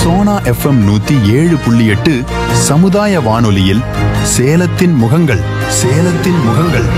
Sona FM நூத்தி ஏழு புள்ளி எட்டு சமுதாய வானொலியில் சேலத்தின் முகங்கள் சேலத்தின் முகங்கள்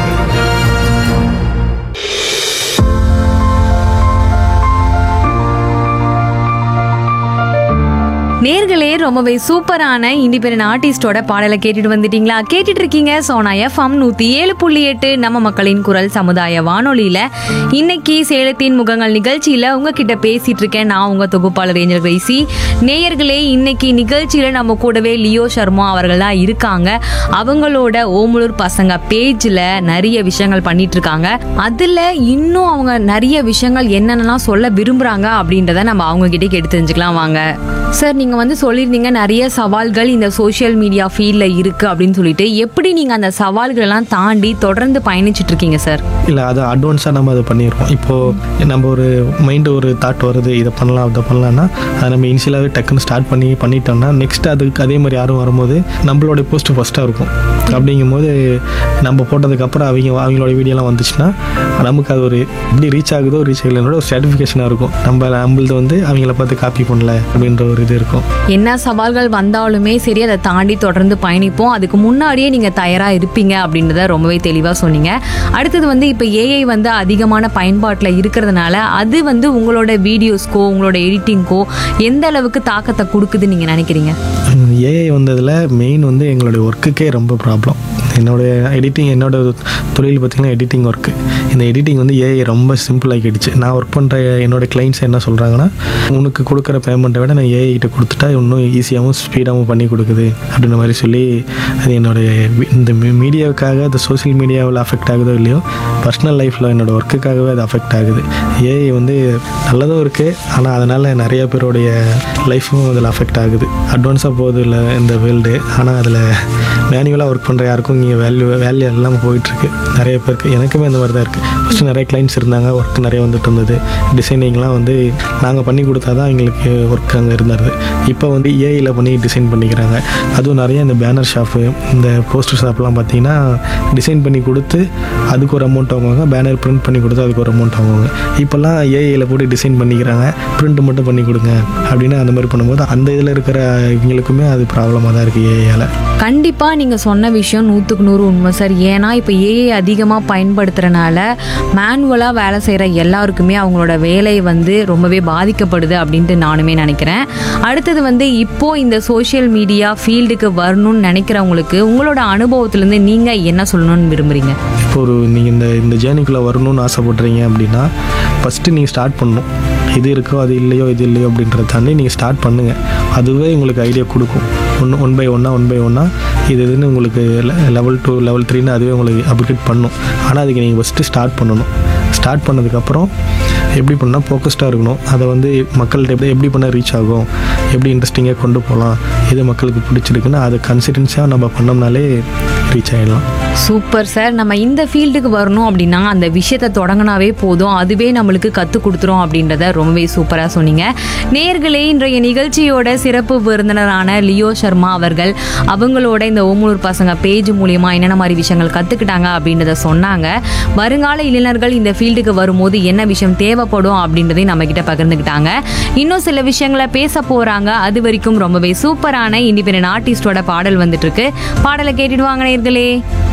நேர்களே ரொம்பவே சூப்பரான இண்டிபெண்டன்ட் ஆர்டிஸ்டோட பாடலை கேட்டுட்டு வந்துட்டீங்களா கேட்டுட்டு இருக்கீங்க சோனா எஃப்எம் நூத்தி ஏழு புள்ளி எட்டு நம்ம மக்களின் குரல் சமுதாய வானொலியில இன்னைக்கு சேலத்தின் முகங்கள் நிகழ்ச்சியில உங்ககிட்ட பேசிட்டு இருக்கேன் நான் உங்க தொகுப்பாளர் ஏஞ்சல் கிரேசி நேயர்களே இன்னைக்கு நிகழ்ச்சியில நம்ம கூடவே லியோ சர்மா அவர்கள் தான் இருக்காங்க அவங்களோட ஓமலூர் பசங்க பேஜ்ல நிறைய விஷயங்கள் பண்ணிட்டு இருக்காங்க அதுல இன்னும் அவங்க நிறைய விஷயங்கள் என்னென்னலாம் சொல்ல விரும்புறாங்க அப்படின்றத நம்ம அவங்க கிட்டே கேட்டு தெரிஞ்சுக்கலாம் வாங்க சார் நீங்க வந்து சொல்லியிருந்தீங்க நிறைய சவால்கள் இந்த சோஷியல் மீடியா ஃபீல்ட்ல இருக்கு அப்படின்னு சொல்லிட்டு எப்படி நீங்க அந்த சவால்கள் எல்லாம் தாண்டி தொடர்ந்து பயணிச்சிட்டு இருக்கீங்க சார் இல்லை அது அட்வான்ஸாக நம்ம அதை பண்ணியிருக்கோம் இப்போது நம்ம ஒரு மைண்டு ஒரு தாட் வருது இதை பண்ணலாம் அதை பண்ணலாம்னா அதை நம்ம இனிஷியலாகவே டக்குன்னு ஸ்டார்ட் பண்ணி பண்ணிட்டோம்னா நெக்ஸ்ட் அதுக்கு அதே மாதிரி யாரும் வரும்போது நம்மளோட போஸ்ட் ஃபஸ்ட்டாக இருக்கும் அப்படிங்கும்போது நம்ம போட்டதுக்கப்புறம் அவங்க அவங்களோட வீடியோலாம் வந்துச்சுன்னா நமக்கு அது ஒரு எப்படி ரீச் ஆகுதோ ரீச் ஆகலனோட ஒரு சர்டிஃபிகேஷனாக இருக்கும் நம்ம நம்மளது வந்து அவங்கள பார்த்து காப்பி பண்ணல அப்படின்ற ஒரு இது இருக்கும் என்ன சவால்கள் வந்தாலுமே சரி அதை தாண்டி தொடர்ந்து பயணிப்போம் அதுக்கு முன்னாடியே நீங்க தயாரா இருப்பீங்க அப்படின்றத ரொம்பவே தெளிவா சொன்னீங்க அடுத்தது வந்து இப்போ ஏஐ வந்து அதிகமான பயன்பாட்டில் இருக்கிறதுனால அது வந்து உங்களோட வீடியோஸ்க்கோ உங்களோட எடிட்டிங்க்கோ எந்த அளவுக்கு தாக்கத்தை கொடுக்குதுன்னு நீங்க நினைக்கிறீங்க ஏஐ வந்ததில் மெயின் வந்து எங்களுடைய ஒர்க்குக்கே ரொம்ப ப்ராப்ளம் என்னுடைய எடிட்டிங் என்னோட தொழில் பார்த்திங்கன்னா எடிட்டிங் ஒர்க்கு இந்த எடிட்டிங் வந்து ஏஐ ரொம்ப சிம்பிள் ஆக்கிடுச்சு நான் ஒர்க் பண்ணுற என்னோட கிளைண்ட்ஸ் என்ன சொல்கிறாங்கன்னா உனக்கு கொடுக்குற பேமெண்ட்டை விட நான் ஏஐ கிட்ட கொடுத்துட்டா இன்னும் ஈஸியாகவும் ஸ்பீடாகவும் பண்ணி கொடுக்குது அப்படின்ற மாதிரி சொல்லி அது என்னுடைய வி- இந்த மீடியாவுக்காக இந்த சோஷியல் மீடியாவில் அஃபெக்ட் ஆகுதோ இல்லையோ பர்சனல் லைஃப்பில் என்னோட ஒர்க்குக்காகவே அது அஃபெக்ட் ஆகுது ஏஐ வந்து நல்லதும் இருக்குது ஆனால் அதனால் நிறைய பேருடைய லைஃப்பும் அதில் அஃபெக்ட் ஆகுது அட்வான்ஸாக போகுது இல்லை இந்த வேர்ல்டு ஆனால் அதில் மேனுவலாக ஒர்க் பண்ணுற யாருக்கும் இங்கே வேல்யூ வேல்யூ இல்லாமல் போயிட்டுருக்கு நிறைய பேருக்கு எனக்குமே அந்த மாதிரி தான் இருக்குது ஃபஸ்ட்டு நிறைய கிளைண்ட்ஸ் இருந்தாங்க ஒர்க் நிறைய வந்துட்டு இருந்தது டிசைனிங்லாம் வந்து நாங்கள் பண்ணி கொடுத்தா தான் எங்களுக்கு ஒர்க் அங்கே இருந்தது இப்போ வந்து ஏஐயில் பண்ணி டிசைன் பண்ணிக்கிறாங்க அதுவும் நிறைய இந்த பேனர் ஷாப்பு இந்த போஸ்டர் ஷாப்லாம் பார்த்தீங்கன்னா டிசைன் பண்ணி கொடுத்து அதுக்கு ஒரு அமௌண்ட் வாங்குவாங்க பேனர் பிரிண்ட் பண்ணி கொடுத்து அதுக்கு ஒரு அமௌண்ட் வாங்குவாங்க இப்போல்லாம் ஏஐயில் போட்டு டிசைன் பண்ணிக்கிறாங்க பிரிண்ட் மட்டும் பண்ணி கொடுங்க அப்படின்னு அந்த மாதிரி பண்ணும்போது அந்த இதில் இருக்கிற இவங்களுக்குமே அது ப்ராப்ளமாக தான் இருக்குது ஏஐயால் கண்டிப்பா நீங்க சொன்ன விஷயம் நூற்றுக்கு நூறு உண்மை சார் ஏன்னா இப்போ ஏஐ அதிகமாக பயன்படுத்துறனால மேனுவலாக வேலை செய்கிற எல்லாருக்குமே அவங்களோட வேலை வந்து ரொம்பவே பாதிக்கப்படுது அப்படின்ட்டு நானுமே நினைக்கிறேன் அடுத்தது வந்து இப்போ இந்த சோஷியல் மீடியா ஃபீல்டுக்கு வரணும்னு நினைக்கிறவங்களுக்கு உங்களோட அனுபவத்திலேருந்து நீங்க என்ன சொல்லணும்னு விரும்புறீங்க இப்போ ஒரு நீங்கள் இந்த இந்த ஜேர்னிக்குள்ளே வரணும்னு ஆசைப்படுறீங்க அப்படின்னா ஃபஸ்ட்டு நீங்கள் ஸ்டார்ட் பண்ணணும் இது இருக்கோ அது இல்லையோ இது இல்லையோ அப்படின்றத தாண்டி நீங்கள் ஸ்டார்ட் பண்ணுங்கள் அதுவே உங்களுக்கு ஐடியா கொடுக்கும் ஒன்று ஒன் பை ஒன்னாக ஒன் பை ஒன்னாக இது இதுன்னு உங்களுக்கு லெவல் டூ லெவல் த்ரீன்னு அதுவே உங்களுக்கு அப்கிரேட் பண்ணும் ஆனால் அதுக்கு நீங்கள் ஃபஸ்ட்டு ஸ்டார்ட் பண்ணணும் ஸ்டார்ட் பண்ணதுக்கப்புறம் எப்படி பண்ணால் ஃபோக்கஸ்டாக இருக்கணும் அதை வந்து மக்கள்கிட்ட எப்படி எப்படி பண்ணால் ரீச் ஆகும் எப்படி இன்ட்ரெஸ்டிங்காக கொண்டு போகலாம் எது மக்களுக்கு பிடிச்சிருக்குன்னு அதை கன்சிடென்ஸாக நம்ம பண்ணோம்னாலே ரீச் ஆகிடலாம் சூப்பர் சார் நம்ம இந்த ஃபீல்டுக்கு வரணும் அப்படின்னா அந்த விஷயத்தை தொடங்கினாவே போதும் அதுவே நம்மளுக்கு கற்றுக் கொடுத்துரும் அப்படின்றத ரொம்பவே சூப்பராக சொன்னீங்க நேர்களே இன்றைய நிகழ்ச்சியோட சிறப்பு விருந்தினரான லியோ சர்மா அவர்கள் அவங்களோட இந்த ஓமலூர் பசங்க பேஜ் மூலியமா என்னென்ன மாதிரி விஷயங்கள் கற்றுக்கிட்டாங்க அப்படின்றத சொன்னாங்க வருங்கால இளைஞர்கள் இந்த ஃபீல்டுக்கு வரும்போது என்ன விஷயம் தேவைப்படும் அப்படின்றதையும் நம்ம கிட்ட பகிர்ந்துக்கிட்டாங்க இன்னும் சில விஷயங்களை பேச போறாங்க அது வரைக்கும் ரொம்பவே சூப்பரான இண்டிபெண்டன்ட் ஆர்டிஸ்டோட பாடல் வந்துட்டு இருக்கு பாடலை கேட்டுடுவாங்க நேர்களே